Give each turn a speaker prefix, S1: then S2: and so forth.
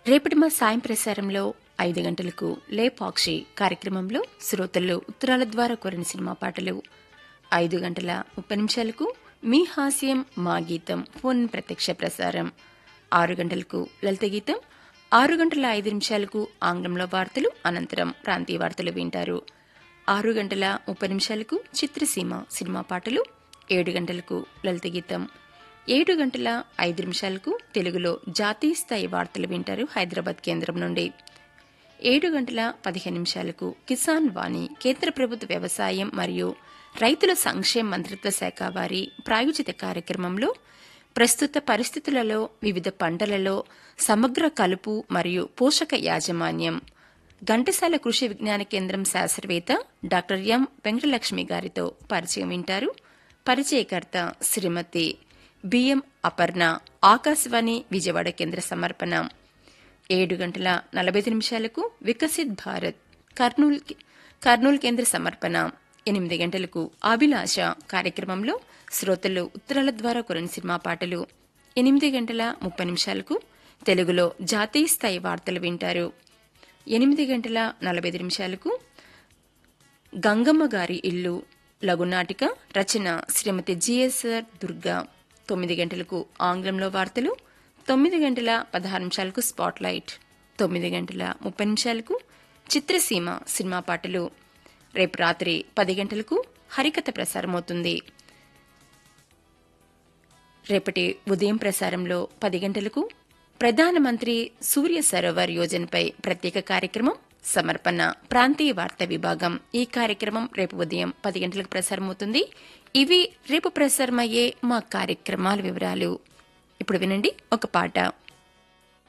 S1: రేపటి మా సాయం ప్రసారంలో ఐదు గంటలకు లేపాక్షి కార్యక్రమంలో శ్రోతల్లో ఉత్తరాల ద్వారా కోరిన సినిమా పాటలు ఐదు గంటల ముప్పై నిమిషాలకు మీ హాస్యం మా గీతం ఫోన్ ప్రత్యక్ష ప్రసారం ఆరు గంటలకు లలిత గీతం ఆరు గంటల ఐదు నిమిషాలకు ఆంగ్లంలో వార్తలు అనంతరం ప్రాంతీయ వార్తలు వింటారు ఆరు గంటల ముప్పై నిమిషాలకు చిత్రసీమ సినిమా పాటలు ఏడు గంటలకు లలిత గీతం ఏడు గంటల ఐదు నిమిషాలకు తెలుగులో జాతీయ స్థాయి వార్తలు వింటారు హైదరాబాద్ కేంద్రం నుండి ఏడు గంటల పదిహేను నిమిషాలకు కిసాన్ వాణి కేంద్ర ప్రభుత్వ వ్యవసాయం మరియు రైతుల సంక్షేమ మంత్రిత్వ శాఖ వారి ప్రాయోజిత కార్యక్రమంలో ప్రస్తుత పరిస్థితులలో వివిధ పంటలలో సమగ్ర కలుపు మరియు పోషక యాజమాన్యం ఘంటసాల కృషి విజ్ఞాన కేంద్రం శాస్త్రవేత్త డాక్టర్ ఎం వెంకటలక్ష్మి గారితో పరిచయం వింటారు పరిచయకర్త శ్రీమతి బిఎం అపర్ణ ఆకాశవాణి విజయవాడ కేంద్ర సమర్పణ ఏడు గంటల నలభై ఐదు నిమిషాలకు వికసిత్ భారత్ కర్నూల్ కర్నూలు కేంద్ర సమర్పణ ఎనిమిది గంటలకు అభిలాష కార్యక్రమంలో శ్రోతలు ఉత్తరాల ద్వారా కొరని సినిమా పాటలు ఎనిమిది గంటల ముప్పై నిమిషాలకు తెలుగులో జాతీయ స్థాయి వార్తలు వింటారు ఎనిమిది గంటల నలభై ఐదు నిమిషాలకు గంగమ్మ గారి ఇల్లు లఘునాటిక రచన శ్రీమతి జిఎస్ఆర్ దుర్గా తొమ్మిది గంటలకు ఆంగ్లంలో వార్తలు తొమ్మిది గంటల పదహారు నిమిషాలకు స్పాట్ లైట్ తొమ్మిది గంటల ముప్పై నిమిషాలకు చిత్రసీమ సినిమా పాటలు రేపు రాత్రి పది గంటలకు హరికథ ప్రసారమవుతుంది రేపటి ఉదయం ప్రసారంలో పది గంటలకు ప్రధానమంత్రి సూర్య సరోవర్ యోజనపై ప్రత్యేక కార్యక్రమం సమర్పణ ప్రాంతీయ వార్తా విభాగం ఈ కార్యక్రమం రేపు ఉదయం పది గంటలకు ప్రసారమవుతుంది ఇవి రేపు ప్రసారమయ్యే మా కార్యక్రమాల వివరాలు ఇప్పుడు వినండి ఒక పాట